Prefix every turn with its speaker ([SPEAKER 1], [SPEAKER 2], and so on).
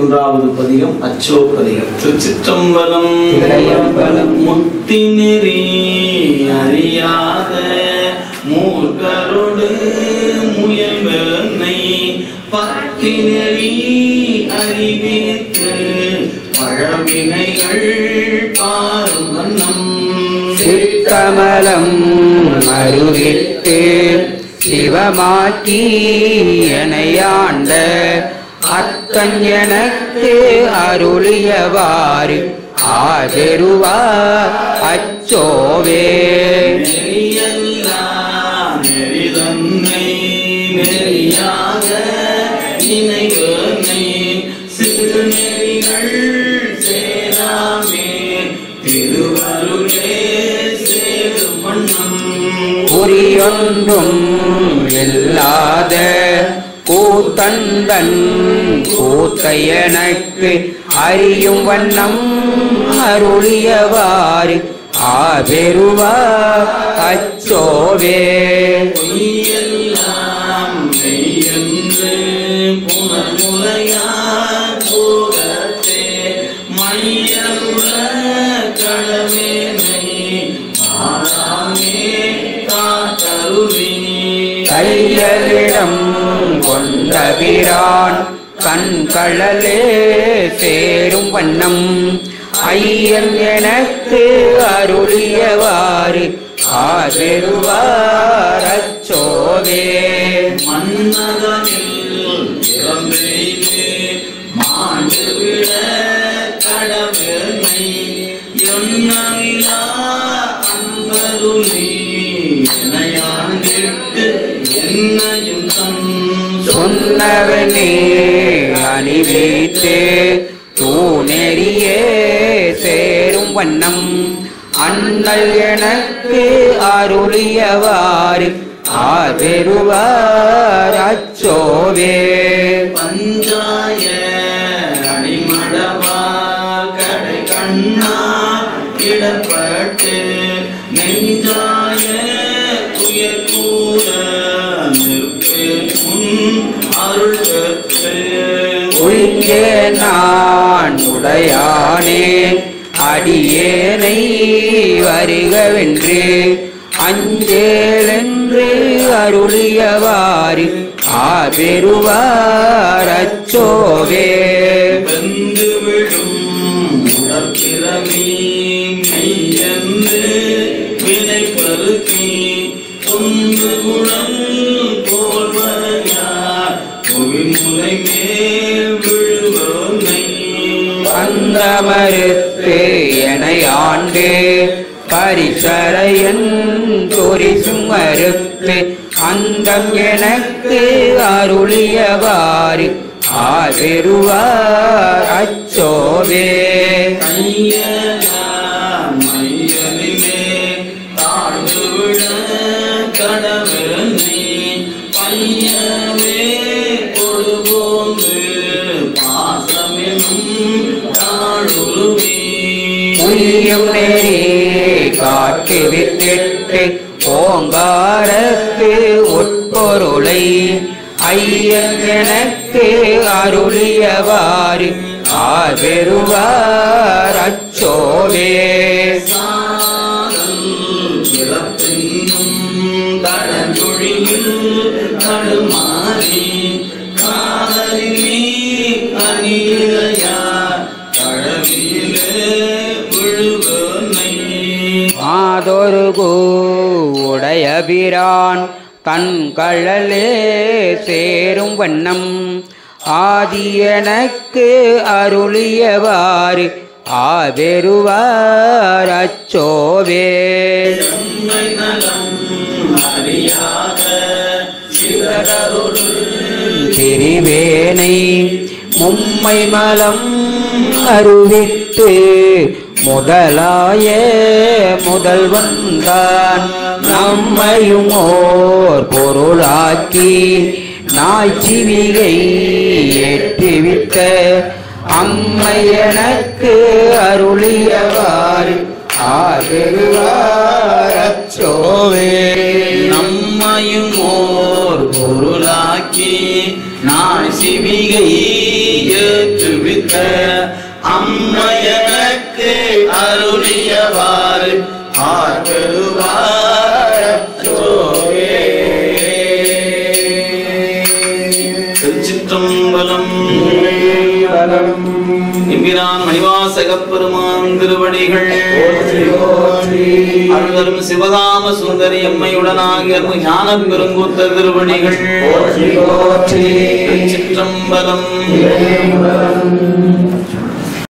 [SPEAKER 1] ஒன்றாவது பதிகம் அச்சோ பதிகம் திருச்சிற்றம்பலம்
[SPEAKER 2] திருச்சிற்றம்பலம்.
[SPEAKER 1] முத்தி நெறி அறியாத மூர்க்கரோடு முயல்வனை பக்தி நெறி அறிவித்து பழவினைகள் பாரும் வண்ணம்
[SPEAKER 2] சிற்கமலம் அருவிட்டு சிவமாக்கி எனையாண்ட அத்தன் எனக்கு அருளியவாறு ஆதருவா அச்சோவே
[SPEAKER 1] நெறியெல்லாம் நெறிதன்னை நெறியாக நினைவனை சிறு நெறிகள் சேராமே திருவருளே சேரும் வண்ணம்
[SPEAKER 2] குறியொன்றும் இல்லாத கூத்தந்தன் கூத்தை எனக்கு அறியும் வண்ணம் அருளியவாறு ஆபெருவா அச்சோவே
[SPEAKER 1] பொய்யெல்லாம் மெய்யென்று புனர்முலையார் போகத்தே மையருள கடமேனை மாறாமே காத்தருளி
[SPEAKER 2] கையலிடம் கொண்ட பிரான் கண்களலே சேரும் வண்ணம் ஐயன் எனக்கு அருளியவாறு ஆபெருவார் அச்சோவே
[SPEAKER 1] மன்னதனில் இறந்தெய்து மாண்டு விட கடவுளை எண்ணமிலா அன்பருளி எனையாண்டிட்டு என்னையும் தன்
[SPEAKER 2] சொன்னவனே அணிவித்து தூணெறியே சேரும் வண்ணம் அண்ணல் எனக்கு அருளியவாறு ஆபெருவார் அச்சோவே
[SPEAKER 1] பஞ்சாய அடிமடவால் கடை கண்ணா இடப்பட்டு நெஞ்சாய துயர் கூற நிற்பே உன் அருள் பெற்று
[SPEAKER 2] ஒழிஞ்சே நான் உடையானே அடியேனை வருகவென்று அஞ்சேலென்று அருளியவாறு ஆபெருவார் அச்சோவே
[SPEAKER 1] வெந்து விடும் உடற்பிறவி மெய்யென்று வினை பருத்தி ஒன்று குணம் போல்வரையார் புவிமுலை மேல் விழுவோனை
[SPEAKER 2] அந்த மறுத்து எனை ஆண்டு பரிசரையன் சொரிசும் மறுத்து அந்தம் எனக்கு அருளியவாறு ஆபெருவார் அச்சோவே
[SPEAKER 1] கையலாம் மையலிலே தாழ்ந்து விட கடவுளை பையவே கொடுபோந்து பாசமெனும் தாழுருவி
[SPEAKER 2] புரியும் நெறி காட்டு வித்திட்டு ஓங்காரத்து உட்பொருளை ஐயன் எனக்கு அருளியவாறு ஆபெருவார் அச்சோவே
[SPEAKER 1] சாதல் பிறப்பென்னும் தடஞ்சொழியில் தடுமாறி காதலினே அணியிலையா கடவியிலே விழுவனை
[SPEAKER 2] மாதொரு உடைய பிரான் தன் கழலே சேரும் வண்ணம் ஆதி எனக்கு அருளியவாறு ஆபெருவார் அச்சோவே
[SPEAKER 1] செம்மை நலம் அறியாத சிறகரோடு
[SPEAKER 2] திரிவேனை மும்மை மலம் அருவித்து முதலாய முதல்வன்தான் நம்மையும் ஓர் பொருளாக்கி நாய்ச்சிவிகை ஏற்றிவிட்ட அம்மை எனக்கு அருளியவாறு ஆதருவார் அச்சோவே
[SPEAKER 1] நம்மையும் ஓர் பொருளாக்கி நான் சிவிகை ஏற்றுவித்த அம்மையனுக்கு அருளியவாறு ஆற்றுவார் அச்சோவே திருச்சிற்றம்பலம் எம்பிரான் மணிவாசகப் பெருமான் திருவடிகள் அருள்தரும் சிவகாம சுந்தரி அம்மையுடனாகிய ஞான பெருங்கூத்த திருவடிகள் திருச்சிற்றம்பலம்